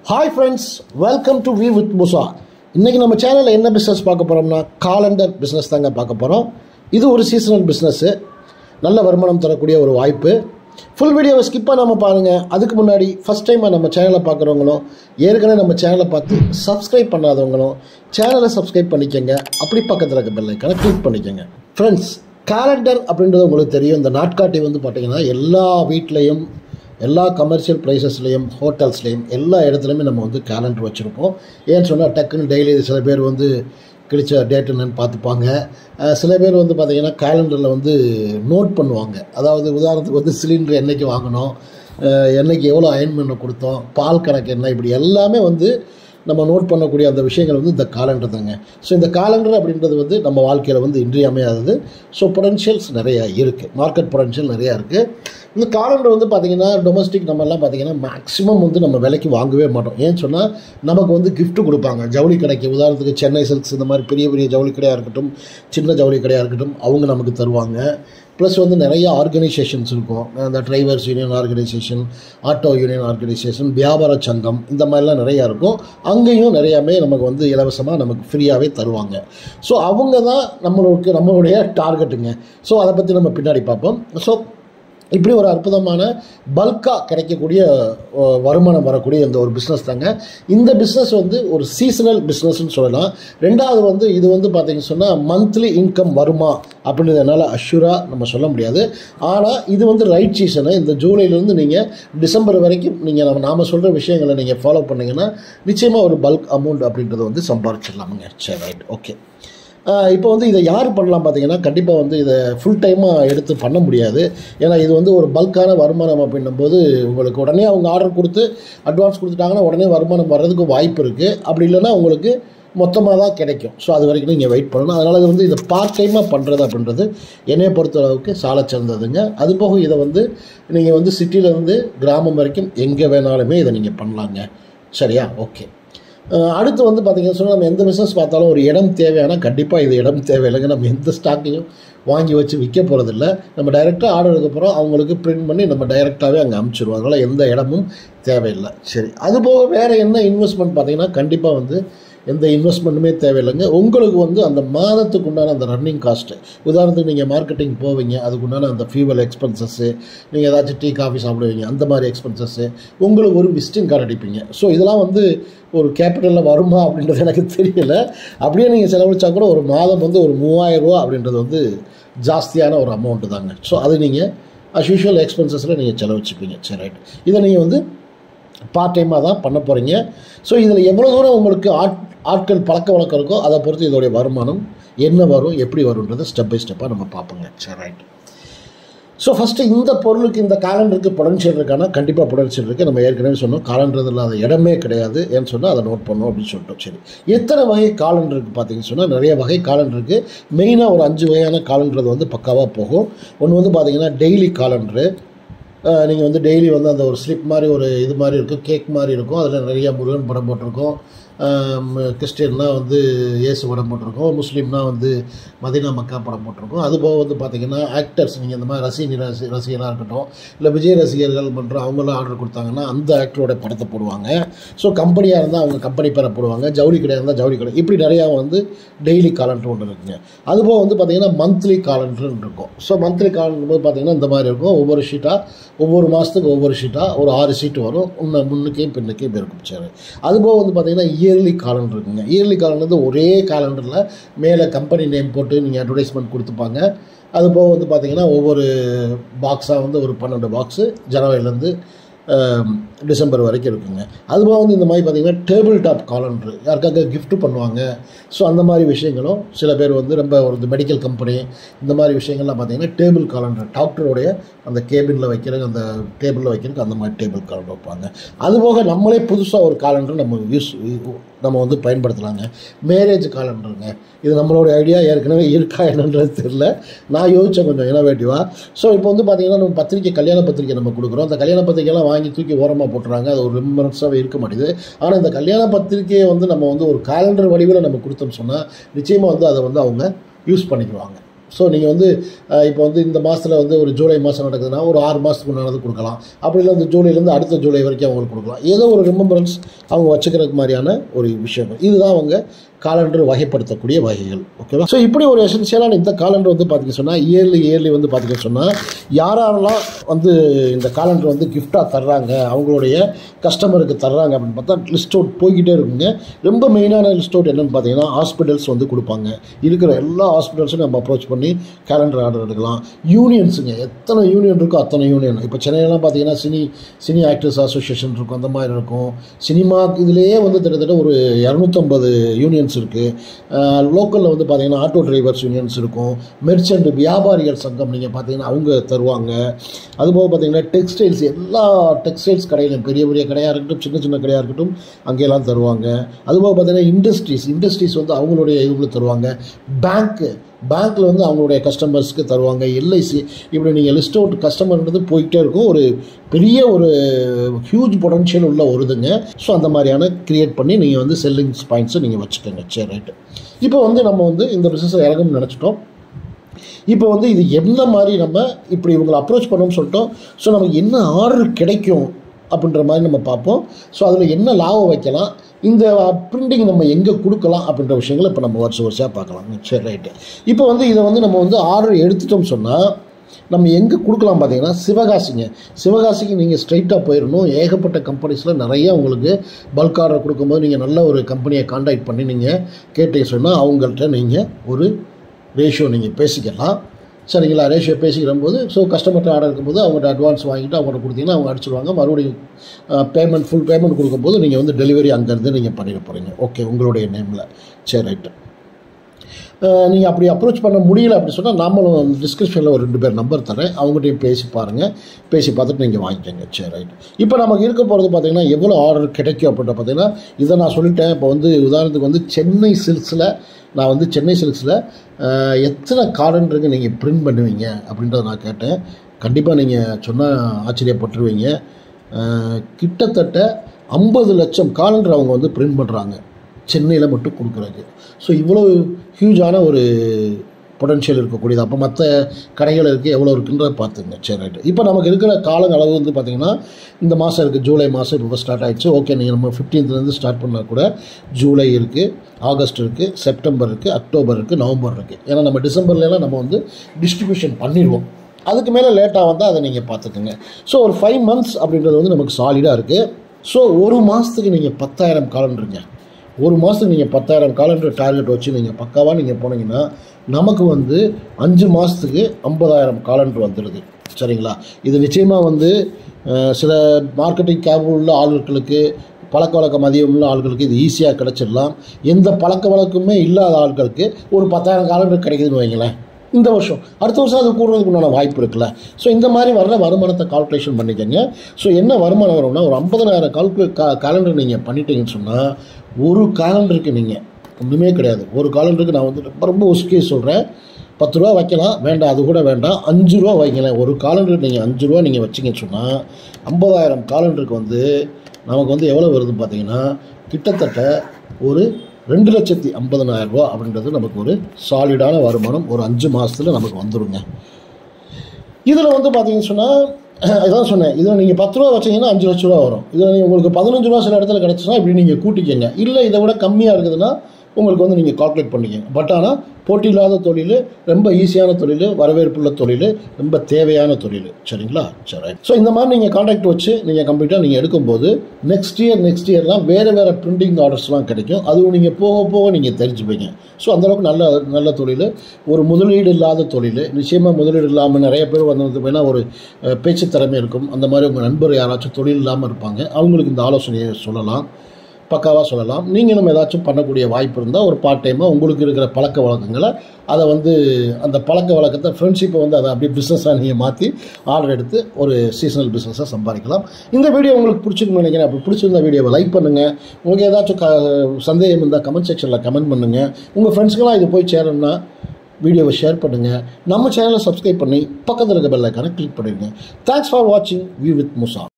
hi friends welcome to view with Musa இன்றைக்கி நம்ம சேனலில் என்ன பிஸ்னஸ் பார்க்க போகிறோம்னா காலண்டர் பிஸ்னஸ் தாங்க பார்க்க போகிறோம் இது ஒரு சீசனல் பிஸ்னஸ்ஸு நல்ல வருமானம் தரக்கூடிய ஒரு வாய்ப்பு ஃபுல் வீடியோவை ஸ்கிப் பண்ணாமல் பாருங்கள் அதுக்கு முன்னாடி ஃபஸ்ட் டைமாக நம்ம சேனலை பார்க்குறவங்களும் ஏற்கனவே நம்ம சேனலை பார்த்து சப்ஸ்கிரைப் பண்ணாதவங்களும் சேனலை சப்ஸ்கிரைப் பண்ணிக்கோங்க அப்படி பக்கத்தில் இருக்க பெல் ஐக்கானை கிளிக் பண்ணிக்கோங்க ஃப்ரெண்ட்ஸ் கேலண்டர் அப்படின்றது உங்களுக்கு தெரியும் இந்த நாட்காட்டி வந்து பார்த்தீங்கன்னா எல்லா வீட்லேயும் எல்லா கமர்ஷியல் ப்ரைஸஸ்லேயும் ஹோட்டல்ஸ்லேயும் எல்லா இடத்துலையுமே நம்ம வந்து கேலண்டர் வச்சுருப்போம் ஏன்னு சொன்னால் டக்குன்னு டெய்லி சில பேர் வந்து கிடைச்ச டேட் என்னன்னு பார்த்துப்பாங்க அஹ் சில பேர் வந்து பார்த்திங்கன்னா கேலண்டரில் வந்து நோட் பண்ணுவாங்க அதாவது உதாரணத்துக்கு வந்து சிலிண்டர் என்னைக்கு வாங்கினோம் அஹ் என்னைக்கு எவ்வளோ அயன் பண்ண கொடுத்தோம் பால் கணக்கு என்ன இப்படி எல்லாமே வந்து நம்ம நோட் பண்ணக்கூடிய அந்த விஷயங்கள் வந்து இந்த காலண்டர் தாங்க ஸோ இந்த காலண்டர் அப்படின்றது வந்து நம்ம வாழ்க்கையில் வந்து இன்றியமையாதது ஸோ பொட்டன்ஷியல்ஸ் நிறையா இருக்குது மார்க்கெட் பொட்டன்ஷியல் நிறையா இருக்குது இந்த காலண்டர் வந்து பார்த்திங்கன்னா டொமஸ்டிக் நம்மலாம் பார்த்திங்கன்னா மேக்ஸிமம் வந்து நம்ம விலைக்கு வாங்கவே மாட்டோம் ஏன்னு சொன்னால் நமக்கு வந்து gift கொடுப்பாங்க ஜவுளி கடைக்கு உதாரணத்துக்கு சென்னை சில்க்ஸ் இந்த மாதிரி பெரிய பெரிய ஜவுளி கடையாக இருக்கட்டும் சின்ன ஜவுளி கடையாக இருக்கட்டும் அவங்க நமக்கு தருவாங்க ப்ளஸ் வந்து நிறைய ஆர்கனைசேஷன்ஸ் இருக்கும் அந்த drivers union organisation auto union organisation வியாபார சங்கம் இந்த மாதிரிலாம் நிறையா இருக்கும் அங்கேயும் நிறையாமே நமக்கு வந்து இலவசமாக நமக்கு ஃப்ரீயாகவே தருவாங்க ஸோ அவங்க தான் நம்மளுக்கு நம்மளுடைய டார்கெட்டுங்க ஸோ அதை பற்றி நம்ம பின்னாடி பார்ப்போம் ஸோ இப்படி ஒரு அற்புதமான பல்காக கிடைக்கக்கூடிய அஹ், வருமானம் வரக்கூடிய இந்த ஒரு பிஸ்னஸ் தாங்க இந்த பிஸ்னஸ் வந்து ஒரு சீசனல் பிஸ்னஸ்னு சொல்லலாம் ரெண்டாவது வந்து இது வந்து பார்த்தீங்கன்னு சொன்னால் மந்த்லி இன்கம் வருமா அப்படின்றதுனால அஷ்யூராக நம்ம சொல்ல முடியாது ஆனால் இது வந்து ரைட் சீசனு இந்த ஜூலைலேருந்து நீங்கள் டிசம்பர் வரைக்கும் நீங்கள் நம்ம நாம் சொல்கிற விஷயங்களை நீங்கள் ஃபாலோ பண்ணீங்கன்னா நிச்சயமாக ஒரு பல்க் அமௌண்ட் அப்படின்றத வந்து சம்பாரிச்சிடலாமுங்க சரி ரைட் ஓகே இப்போ வந்து இதை யார் பண்ணலாம் பார்த்தீங்கன்னா கண்டிப்பாக வந்து இதை ஃபுல் டைமாக எடுத்து பண்ண முடியாது ஏன்னா இது வந்து ஒரு பல்கான வருமானம் அப்படின்னும்போது உங்களுக்கு உடனே அவங்க ஆர்டர் கொடுத்து அட்வான்ஸ் கொடுத்துட்டாங்கன்னா உடனே வருமானம் வர்றதுக்கு வாய்ப்பு இருக்குது அப்படி இல்லைன்னா உங்களுக்கு மொத்தமாக தான் கிடைக்கும் ஸோ அது வரைக்கும் நீங்கள் வெயிட் பண்ணணும் அதனால் இது வந்து இதை பார்ட் டைமாக பண்ணுறது அப்படின்றது என்னையை பொறுத்த அளவுக்கு சால சிறந்ததுங்க அது போக இதை வந்து நீங்கள் வந்து சிட்டியிலேருந்து கிராமம் வரைக்கும் எங்கே வேணாலுமே இதை நீங்கள் பண்ணலாங்க சரியா ஓகே அஹ் அடுத்து வந்து பார்த்தீங்கன்னு சொன்னால் நம்ம எந்த பிஸ்னஸ் பார்த்தாலும் ஒரு இடம் தேவையானா கண்டிப்பாக இது இடம் தேவையில்லைங்க நம்ம எந்த ஸ்டாக்கையும் வாங்கி வச்சு விற்க போகிறதில்ல நம்ம டைரெக்டாக ஆர்டர் எடுக்க போகிறோம் அவங்களுக்கு பிரிண்ட் பண்ணி நம்ம டைரெக்டாகவே அங்கே அமுச்சிடுவோம் அதனால் எந்த இடமும் தேவையில்லை சரி அதுபோக வேறு என்ன இன்வெஸ்ட்மெண்ட் பார்த்தீங்கன்னா கண்டிப்பாக வந்து எந்த இன்வெஸ்ட்மெண்ட்டுமே தேவையில்லைங்க உங்களுக்கு வந்து அந்த மாதத்துக்கு உண்டான அந்த ரன்னிங் காஸ்ட்டு உதாரணத்துக்கு நீங்கள் மார்க்கெட்டிங் போவீங்க அதுக்கு உண்டான அந்த ஃபியூவல் எக்ஸ்பென்சஸ்ஸு நீங்கள் ஏதாச்சும் டீ காஃபி சாப்பிடுவீங்க அந்த மாதிரி எக்ஸ்பென்சஸ்ஸு உங்களுக்கு ஒரு விசிட்டிங் கார்டு அடிப்பீங்க ஸோ இதெல்லாம் வந்து ஒரு கேபிட்டலில் வருமா அப்படின்றது எனக்கு தெரியல அப்படியே நீங்கள் செலவழிச்சா கூட ஒரு மாதம் வந்து ஒரு மூவாயிரம் ரூபா அப்படின்றது வந்து ஜாஸ்தியான ஒரு அமௌண்ட்டு தாங்க ஸோ அது நீங்கள் அஸ் யூஷுவல் எக்ஸ்பென்சஸில் நீங்கள் செலவழிச்சுப்பீங்க சரி ரைட் இதை நீங்கள் வந்து பார்ட் டைமாக தான் பண்ண போகிறீங்க ஸோ இதில் எவ்வளோ தூரம் உங்களுக்கு ஆட் ஆட்கள் பழக்க வழக்கம் இருக்கோ அதை பொறுத்து இதோடைய வருமானம் என்ன வரும் எப்படி வரும்ன்றதை ஸ்டெப் பை ஸ்டெப்பாக நம்ம பார்ப்போங்க சரி ரைட் ஸோ ஃபஸ்ட்டு இந்த பொருளுக்கு இந்த காலண்டருக்கு பொடன்ஷியல் இருக்கானா கண்டிப்பாக பொடன்ஷியல் இருக்குது நம்ம ஏற்கனவே சொன்னோம் காலண்டர் இல்லாத இடமே கிடையாது ஏன்னு சொன்னால் அதை நோட் பண்ணோம் அப்படின்னு சொல்லிட்டோம் சரி எத்தனை வகை காலண்டர் இருக்குது பார்த்தீங்கன்னு சொன்னால் நிறைய வகை காலண்டர் இருக்குது மெயினாக ஒரு அஞ்சு வகையான காலண்டர் வந்து பக்காவாக போகும் ஒன்று வந்து பார்த்தீங்கன்னா டெய்லி காலண்டரு நீங்கள் வந்து டெய்லி வந்து அந்த ஒரு ஸ்லிப் மாதிரி ஒரு இது மாதிரி இருக்கும் கேக் மாதிரி இருக்கும் அதில் நிறைய முருகன் படம் போட்டிருக்கும் கிறிஸ்டியன்னா வந்து இயேசு படம் போட்டிருக்கோம் முஸ்லீம்னா வந்து மதினா மக்கா படம் போட்டிருக்கோம் அதுபோக வந்து பார்த்திங்கன்னா ஆக்டர்ஸ் நீங்கள் இந்த மாதிரி ரசிகர் ரசி ரசிகராக இருக்கட்டும் இல்லை விஜய் ரசிகர்கள் மற்றும் அவங்களாம் ஆர்டர் கொடுத்தாங்கன்னா அந்த ஆக்டரோட படத்தை போடுவாங்க ஸோ கம்பெனியாக இருந்தால் அவங்க கம்பெனி பேரை போடுவாங்க ஜவுளி கடையாக இருந்தால் ஜவுளி கடை இப்படி நிறையா வந்து டெய்லி காலண்டர் ஒன்று இருக்குங்க அதுபோக வந்து பார்த்திங்கன்னா மந்த்லி காலண்டர் இருக்கும் ஸோ மந்த்லி காலண்டர் போது பார்த்திங்கன்னா இந்த மாதிரி இருக்கும் ஒவ்வொரு ஷீட்டாக ஒவ்வொரு மாதத்துக்கு ஒவ்வொரு ஷீட்டாக ஒரு ஆறு ஷீட் வரும் முன்ன முன்னுக்கையும் பின்னுக்கையும் இருக்கும் சரி அதுபோக வந்து பார்த்திங்கன்னா இயர்லி காலண்டர் இருக்குங்க இயர்லி காலண்டர் வந்து ஒரே காலண்டரில் மேலே கம்பெனி நேம் போட்டு நீங்கள் அட்வர்டைஸ்மெண்ட் கொடுத்துப்பாங்க அது போக வந்து பார்த்திங்கன்னா ஒவ்வொரு பாக்ஸாக வந்து ஒரு பன்னெண்டு பாக்ஸு ஜனவரிலேருந்து டிசம்பர் வரைக்கும் இருக்குங்க அதுபோக வந்து இந்த மாதிரி பார்த்திங்கன்னா டேபிள் டாப் காலண்டர் யாருக்காக gift பண்ணுவாங்க ஸோ அந்த மாதிரி விஷயங்களும் சில பேர் வந்து ரொம்ப ஒரு மெடிக்கல் கம்பெனி இந்த மாதிரி விஷயங்கள்லாம் பார்த்திங்கன்னா டேபிள் காலண்டர் டாக்டருடைய அந்த கேபினில் வைக்கிறது அந்த டேபிளில் வைக்கிறதுக்கு அந்த மாதிரி டேபிள் காலண்டர் வைப்பாங்க அதுபோக நம்மளே புதுசாக ஒரு காலண்டர் நம்ம யூஸ் நம்ம வந்து பயன்படுத்தலாங்க மேரேஜ் காலண்டருங்க இது நம்மளோட ஐடியா ஏற்கனவே இருக்கா என்னன்றது தெரியல நான் யோசித்தேன் கொஞ்சம் இனோவேட்டிவாக ஸோ இப்போ வந்து பார்த்திங்கன்னா நம்ம பத்திரிக்கை கல்யாண பத்திரிக்கை நம்ம கொடுக்குறோம் அந்த கல்யாண பத்திரிக்கைலாம் வாங்கி தூக்கி ஓரமாக போட்டுறாங்க அது ஒரு ரிமரன்ஸாகவே இருக்க மாட்டேது ஆனால் இந்த கல்யாண பத்திரிக்கையை வந்து நம்ம வந்து ஒரு காலண்டர் வடிவில் நம்ம கொடுத்தோம்னு சொன்னால் நிச்சயமாக வந்து அதை வந்து அவங்க யூஸ் பண்ணிக்குவாங்க ஸோ நீங்கள் வந்து அஹ், இப்போ வந்து இந்த மாதத்தில் வந்து ஒரு ஜூலை மாதம் நடக்குதுன்னா ஒரு ஆறு மாதத்துக்கு முன்னாடி கொடுக்கலாம் அப்படி இல்லை இந்த ஜூலைலேருந்து அடுத்த ஜூலை வரைக்கும் அவங்களுக்கு கொடுக்கலாம் ஏதோ ஒரு ரிமெம்பரன்ஸ் அவங்க வச்சுக்கிறதுக்கு மாதிரியான ஒரு விஷயங்கள் இதுதான் அவங்க காலண்டர் வகைப்படுத்தக்கூடிய வகைகள் ஓகேவா ஸோ இப்படி ஒரு எசென்சியலான இந்த காலண்டர் வந்து பார்த்தீங்க சொன்னால் இயர்லி இயர்லி வந்து பார்த்தீங்க சொன்னால் யார் யாரெல்லாம் வந்து இந்த காலண்டர் வந்து கிஃப்டாக தர்றாங்க அவங்களுடைய கஸ்டமருக்கு தர்றாங்க அப்படின்னு பார்த்தா லிஸ்ட் அவுட் போய்கிட்டே இருக்குங்க ரொம்ப மெயினான லிஸ்ட் அவுட் என்னன்னு பார்த்தீங்கன்னா ஹாஸ்பிட்டல்ஸ் வந்து கொடுப்பாங்க இருக்கிற எல்லா ஹாஸ்பிட்டல்ஸும் நம்ம அப்ரோச் பண்ணி கேலண்டர் ஆர்டர் எடுக்கலாம் யூனியன்ஸுங்க எத்தனை யூனியன் இருக்கோ அத்தனை யூனியன் இப்போ சென்னையிலாம் பார்த்தீங்கன்னா சினி சினி ஆக்டர்ஸ் அசோசியேஷன் இருக்கும் அந்த மாதிரி இருக்கும் சினிமா இதுலேயே வந்து கிட்டத்தட்ட ஒரு இரநூத்தம்பது யூனியன்ஸ் இருக்குது லோக்கலில் வந்து பார்த்தீங்கன்னா ஆட்டோ டிரைவர்ஸ் யூனியன்ஸ் இருக்கும் மெர்ச்சன்ட் வியாபாரிகள் சங்கம் நீங்கள் பார்த்தீங்கன்னா அவங்க தருவாங்க அதுபோக பார்த்தீங்கன்னா டெக்ஸ்டைல்ஸ் எல்லா டெக்ஸ்டைல்ஸ் கடையிலும் பெரிய பெரிய கடையாக இருக்கட்டும் சின்ன சின்ன கடையாக இருக்கட்டும் அங்கெல்லாம் தருவாங்க அதுபோக பார்த்தீங்கன்னா இண்டஸ்ட்ரீஸ் இண்டஸ்ட்ரீஸ் வந்து அவங்களுடைய இவங்களுக்கு தருவாங்க பேங்க்கு பேங்க்கில் வந்து அவங்களுடைய கஸ்டமர்ஸ்க்கு தருவாங்க எல்ஐசி இப்படி நீங்கள் லிஸ்ட் அவுட் கஸ்டமர்ன்றது போயிட்டே இருக்கும் ஒரு பெரிய ஒரு ஹியூஜ் பொட்டன்ஷியல் உள்ள ஒரு இதுங்க ஸோ அந்த மாதிரியான கிரியேட் பண்ணி நீங்கள் வந்து செல்லிங்ஸ் பாயிண்ட்ஸை நீங்கள் வச்சுக்கோங்க சரி ரைட்டு இப்போ வந்து நம்ம வந்து இந்த பிஸ்னஸில் இறங்கணும்னு நினச்சிட்டோம் இப்போ வந்து இது என்ன மாதிரி நம்ம இப்படி இவங்களை அப்ரோச் பண்ணோம்னு சொல்லிட்டோம் ஸோ நமக்கு என்ன ஆர்டர் கிடைக்கும் அப்படின்ற மாதிரி நம்ம பார்ப்போம் ஸோ அதில் என்ன லாபம் வைக்கலாம் இந்த பிரிண்டிங் நம்ம எங்கே கொடுக்கலாம் அப்படின்ற விஷயங்களை இப்போ நம்ம வருஷம் வருஷமாக பார்க்கலாம் சரி ரைட்டு இப்போ வந்து இதை வந்து நம்ம வந்து ஆர்டர் எடுத்துட்டோம் சொன்னால் நம்ம எங்கே கொடுக்கலாம் பார்த்தீங்கன்னா சிவகாசிங்க சிவகாசிக்கு நீங்கள் ஸ்ட்ரைட்டாக போயிடணும் ஏகப்பட்ட கம்பெனிஸில் நிறைய உங்களுக்கு பல்க் ஆர்டர் கொடுக்கும்போது நீங்கள் நல்ல ஒரு கம்பெனியை காண்டாக்ட் பண்ணி நீங்கள் கேட்டீங்க சொன்னால் அவங்கள்ட்ட நீங்கள் ஒரு ரேஷியோ நீங்கள் பேசிக்கலாம் சரிங்களா ரேஷியோ பேசிக்கிற போது ஸோ கஸ்டமர்கிட்ட ஆர்டர் இருக்கும்போது அவங்கள்ட்ட அட்வான்ஸ் வாங்கிட்டு அவங்கள்ட்ட கொடுத்தீங்கன்னா அவங்க அடிச்சிடுவாங்க மறுபடியும் பேமெண்ட் ஃபுல் பேமெண்ட் கொடுக்கும்போது நீங்கள் வந்து டெலிவரி அங்கேருந்து நீங்கள் பண்ணிட போகிறீங்க ஓகே உங்களுடைய நேமில் சரி ரைட்டு நீங்கள் அப்படி அப்ரோச் பண்ண முடியல அப்படி சொன்னால் நாமளும் டிஸ்கிரிப்ஷனில் ஒரு ரெண்டு பேர் நம்பர் தரேன் அவங்ககிட்டயும் பேசி பாருங்கள் பேசி பார்த்துட்டு நீங்கள் வாங்கிக்கோங்க சரி ரைட் இப்போ நமக்கு இருக்க போகிறது பார்த்தீங்கன்னா எவ்வளோ ஆர்டர் கிடைக்கும் அப்படின்ற பார்த்தீங்கன்னா இதை நான் சொல்லிட்டேன் இப்போ வந்து உதாரணத்துக்கு வந்து சென்னை சில்க்ஸில் நான் வந்து சென்னை சில்க்ஸில் எத்தனை காலண்டருக்கு நீங்கள் பிரிண்ட் பண்ணுவீங்க அப்படின்றத நான் கேட்டேன் கண்டிப்பாக நீங்கள் சொன்னால் ஆச்சரியப்பட்டுருவீங்க அஹ், கிட்டத்தட்ட ஐம்பது லட்சம் காலண்டர் அவங்க வந்து பிரிண்ட் பண்ணுறாங்க சென்னையில் மட்டும் கொடுக்குறாங்க ஸோ இவ்வளோ ஹியூஜான ஒரு பொட்டன்ஷியல் இருக்கக்கூடியது அப்போ மற்ற கடைகள் இருக்குது எவ்வளோ இருக்குன்றத பார்த்துங்க சரி ரைட்டு இப்போ நமக்கு இருக்கிற கால அளவு வந்து பார்த்திங்கன்னா இந்த மாதம் இருக்குது ஜூலை மாதம் இப்போ ஸ்டார்ட் ஆயிடுச்சு ஓகே நீங்கள் நம்ம 15th ல இருந்து ஸ்டார்ட் பண்ணால் கூட ஜூலை இருக்குது ஆகஸ்ட் இருக்குது செப்டம்பர் இருக்குது அக்டோபர் இருக்குது நவம்பர் இருக்குது ஏன்னா நம்ம டிசம்பர்லலாம் நம்ம வந்து டிஸ்ட்ரிபியூஷன் பண்ணிடுவோம் அதுக்கு மேலே லேட்டாக வந்தால் அதை நீங்கள் பார்த்துக்குங்க ஸோ ஒரு ஃபைவ் மந்த்ஸ் அப்படின்றது வந்து நமக்கு சாலிடாக இருக்குது ஸோ ஒரு மாதத்துக்கு நீங்கள் பத்தாயிரம் காலண்டருங்க ஒரு மாதத்துக்கு நீங்கள் பத்தாயிரம் காலண்டர் டார்கெட் வச்சு நீங்கள் பக்காவாக நீங்கள் போனீங்கன்னா நமக்கு வந்து அஞ்சு மாதத்துக்கு ஐம்பதாயிரம் காலண்டர் வந்துடுது சரிங்களா இது நிச்சயமாக வந்து அஹ், சில மார்க்கெட்டிங் கேப் உள்ள ஆட்களுக்கு பழக்க வழக்கம் அதிகம் உள்ள ஆட்களுக்கு இது ஈஸியாக கிடச்சிடலாம் எந்த பழக்க வழக்கமே இல்லாத ஆட்களுக்கு ஒரு பத்தாயிரம் காலண்டர் கிடைக்குதுன்னு வைங்களேன் இந்த வருஷம் அடுத்த வருஷம் அது கூடுறதுக்கு உண்டான வாய்ப்பு இருக்குல்ல ஸோ இந்த மாதிரி வர்ற வருமானத்தை கால்குலேஷன் பண்ணிக்கோங்க ஸோ என்ன வருமானம் வரும்னா ஒரு ஐம்பதனாயிரம் கால்குலே கா காலண்டர் நீங்கள் பண்ணிட்டீங்கன்னு சொன்னால் ஒரு காலண்டருக்கு நீங்கள் ஒன்றுமே கிடையாது ஒரு காலண்டருக்கு நான் வந்து ரொம்ப ரொம்ப ஒசுக்கே சொல்கிறேன் பத்து ரூபா வைக்கலாம் வேண்டாம் அது கூட வேண்டாம் அஞ்சு ரூபா வைங்களேன் ஒரு காலண்டருக்கு நீங்கள் அஞ்சு ரூபா நீங்கள் வச்சிங்கன்னு சொன்னால் ஐம்பதாயிரம் காலண்டருக்கு வந்து நமக்கு வந்து எவ்வளோ வருது பார்த்தீங்கன்னா கிட்டத்தட்ட ஒரு ரெண்டு லட்சத்தி ஐம்பதனாயிரம் ரூபா அப்படின்றது நமக்கு ஒரு சாலிடான வருமானம் ஒரு அஞ்சு மாதத்தில் நமக்கு வந்துருங்க இதில் வந்து பார்த்தீங்கன்னு சொன்னால் இதான் சொன்னேன் இதில் நீங்கள் பத்து ரூபா வச்சீங்கன்னா அஞ்சு லட்ச ரூபா வரும் இதில் நீங்கள் உங்களுக்கு பதினஞ்சு ரூபா சில இடத்துல கிடச்சுன்னா இப்படி நீங்கள் கூட்டிக்கங்க இல்லை இதை விட கம்மியாக இருக்குதுன்னா உங்களுக்கு வந்து நீங்கள் கால்குலேட் பண்ணிக்கங்க பட் ஆனால் போட்டி இல்லாத தொழில் ரொம்ப ஈஸியான தொழில் வரவேற்புள்ள தொழில் ரொம்ப தேவையான தொழில் சரிங்களா சரி ஸோ இந்த மாதிரி நீங்கள் கான்டாக்ட் வச்சு நீங்கள் கம்ப்ளீட்டாக நீங்கள் எடுக்கும்போது நெக்ஸ்ட் இயர் நெக்ஸ்ட் இயர்லாம் வேறு வேறு பிரிண்டிங் ஆர்டர்ஸ்லாம் கிடைக்கும் அதுவும் நீங்கள் போக போக நீங்கள் தெரிஞ்சுப்பீங்க ஸோ அந்தளவுக்கு நல்ல நல்ல தொழில் ஒரு முதலீடு இல்லாத தொழில் நிச்சயமாக முதலீடு இல்லாமல் நிறைய பேர் வந்து வேணா ஒரு அஹ், பேச்சு திறமை இருக்கும் அந்த மாதிரி உங்கள் நண்பர் யாராச்சும் தொழில் இல்லாமல் இருப்பாங்க அவங்களுக்கு இந்த ஆலோசனையை சொல்லலாம் பக்காவாக சொல்லலாம் நீங்களும் ஏதாச்சும் பண்ணக்கூடிய வாய்ப்பு இருந்தால் ஒரு பார்ட் டைமாக உங்களுக்கு இருக்கிற பழக்க வழக்கங்களை அதை வந்து அந்த பழக்க வழக்கத்தை ஃப்ரெண்ட்ஷிப்பை வந்து அதை அப்படியே பிஸ்னஸாக நீங்கள் மாற்றி ஆர்டர் எடுத்து ஒரு சீசனல் பிஸ்னஸாக சம்பாதிக்கலாம் இந்த வீடியோ உங்களுக்கு பிடிச்சிருக்குன்னு நினைக்கிறேன் அப்படி பிடிச்சிருந்த வீடியோவை லைக் பண்ணுங்கள் உங்களுக்கு ஏதாச்சும் க சந்தேகம் இருந்தால் கமெண்ட் செக்ஷனில் கமெண்ட் பண்ணுங்கள் உங்கள் ஃப்ரெண்ட்ஸ்க்கெல்லாம் இது போய் சேரணும்னா வீடியோவை ஷேர் பண்ணுங்கள் நம்ம சேனலை சப்ஸ்கிரைப் பண்ணி பக்கத்தில் இருக்க பெல் ஐக்கானை கிளிக் பண்ணிடுங்க தேங்க்ஸ் ஃபார் வாட்சிங் வியூ வித் முசா